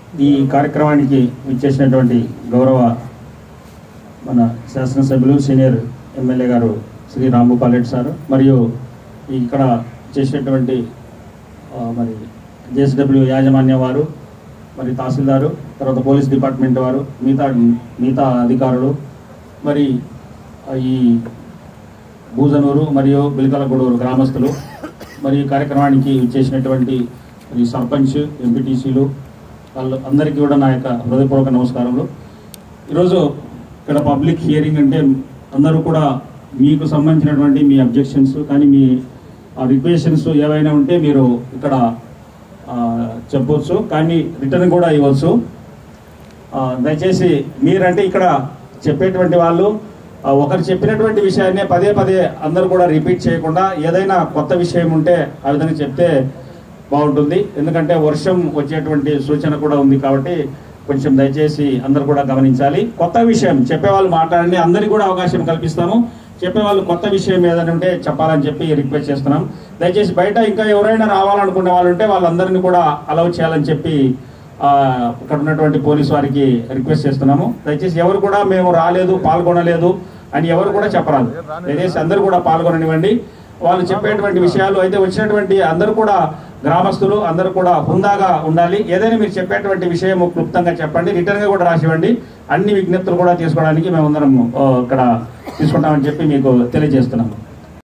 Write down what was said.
ఈ కార్యక్రమానికి ఇచ్చేసినటువంటి గౌరవ మన శాసనసభ్యులు సీనియర్ ఎమ్మెల్యే గారు శ్రీ రాంభూపాల్ రెడ్డి సార్ మరియు ఇక్కడ చేసినటువంటి ఆ, మరి జేఎస్డబ్ల్యూ యాజమాన్యం వారు మరి తహసీల్దారు తర్వాత పోలీస్ డిపార్ట్మెంట్ వారు మిగతా మిగతా అధికారులు మరి ఆ, ఈ బూజనూరు మరియు బిలికలగూడూరు గ్రామస్తులు మరి ఈ కార్యక్రమానికి చేసినటువంటి ఈ సర్పంచ్ ఎంపీటీసీలు వాళ్ళు అందరికీ కూడా నా యొక్క హృదయపూర్వక నమస్కారములు ఈరోజు ఇక్కడ పబ్లిక్ హియరింగ్ అంటే అందరూ కూడా మీకు సంబంధించినటువంటి మీ అబ్జెక్షన్స్ కానీ మీ రిక్వెషన్స్ ఏవైనా ఉంటే మీరు ఇక్కడ ఆ, చెప్పవచ్చు కానీ రిటర్న్ కూడా ఇవ్వచ్చు ఆ, దయచేసి మీరంటే ఇక్కడ చెప్పేటువంటి వాళ్ళు ఆ, ఒకరు చెప్పినటువంటి విషయాన్నే పదే పదే అందరూ కూడా రిపీట్ చేయకుండా ఏదైనా కొత్త విషయం ఉంటే ఆ విధంగా చెప్తే బాగుంటుంది ఎందుకంటే వర్షం వచ్చేటువంటి సూచన కూడా ఉంది కాబట్టి కొంచెం దయచేసి అందరూ కూడా గమనించాలి కొత్త విషయం చెప్పేవాళ్ళు మాట్లాడండి అందరికీ కూడా అవకాశం కల్పిస్తాము చెప్పేవాళ్ళు కొత్త విషయం ఏదైనా ఉంటే చెప్పాలని చెప్పి రిక్వెస్ట్ చేస్తున్నాం దయచేసి బయట ఇంకా ఎవరైనా రావాలనుకునే వాళ్ళు ఉంటే వాళ్ళందరినీ కూడా అలౌ చేయాలని చెప్పి ఆ, ఇక్కడ ఉన్నటువంటి పోలీసు వారికి రిక్వెస్ట్ చేస్తున్నాము దయచేసి ఎవరు కూడా మేము రాలేదు పాల్గొనలేదు అని ఎవరు కూడా చెప్పరాదు దయచేసి అందరూ కూడా పాల్గొననివ్వండి వాళ్ళు చెప్పేటువంటి విషయాలు అయితే వచ్చినటువంటి అందరూ కూడా గ్రామస్తులు అందరూ కూడా హుందాగా ఉండాలి ఏదైనా మీరు చెప్పేటువంటి విషయం క్లుప్తంగా చెప్పండి రిటర్న్ గా కూడా రాసివ్వండి అన్ని విజ్ఞప్తులు కూడా తీసుకోవడానికి మేము అందరం ఆ, ఇక్కడ తీసుకుంటామని చెప్పి మీకు తెలియజేస్తున్నాము